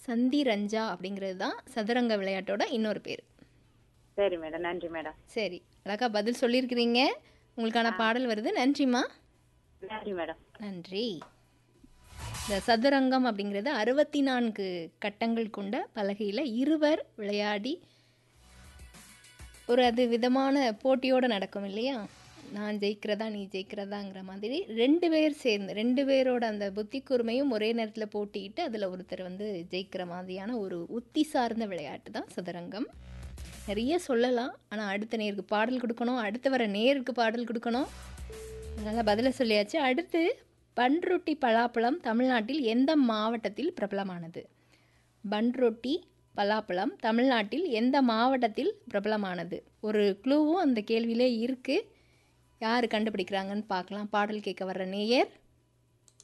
சந்தி ரஞ்சா அப்படிங்கிறது தான் சதுரங்க விளையாட்டோட இன்னொரு பேர் சரி மேடம் நன்றி மேடம் சரி அழகா பதில் சொல்லியிருக்கிறீங்க உங்களுக்கான பாடல் வருது நன்றிம்மா நன்றி மேடம் நன்றி இந்த சதுரங்கம் அப்படிங்கிறது அறுபத்தி நான்கு கட்டங்கள் கொண்ட பலகையில் இருவர் விளையாடி ஒரு அது விதமான போட்டியோடு நடக்கும் இல்லையா நான் ஜெயிக்கிறதா நீ ஜெயிக்கிறதாங்கிற மாதிரி ரெண்டு பேர் சேர்ந்து ரெண்டு பேரோட அந்த புத்தி கூர்மையும் ஒரே நேரத்தில் போட்டியிட்டு அதில் ஒருத்தர் வந்து ஜெயிக்கிற மாதிரியான ஒரு உத்தி சார்ந்த விளையாட்டு தான் சதுரங்கம் நிறைய சொல்லலாம் ஆனால் அடுத்த நேருக்கு பாடல் கொடுக்கணும் அடுத்து வர நேருக்கு பாடல் கொடுக்கணும் அதனால் பதிலை சொல்லியாச்சு அடுத்து பன்ருட்டி பலாப்பழம் தமிழ்நாட்டில் எந்த மாவட்டத்தில் பிரபலமானது பன்ருட்டி பலாப்பழம் தமிழ்நாட்டில் எந்த மாவட்டத்தில் பிரபலமானது ஒரு க்ளூவும் அந்த கேள்வியிலே இருக்குது யார் கண்டுபிடிக்கிறாங்கன்னு பார்க்கலாம் பாடல் கேட்க வர்ற நேயர்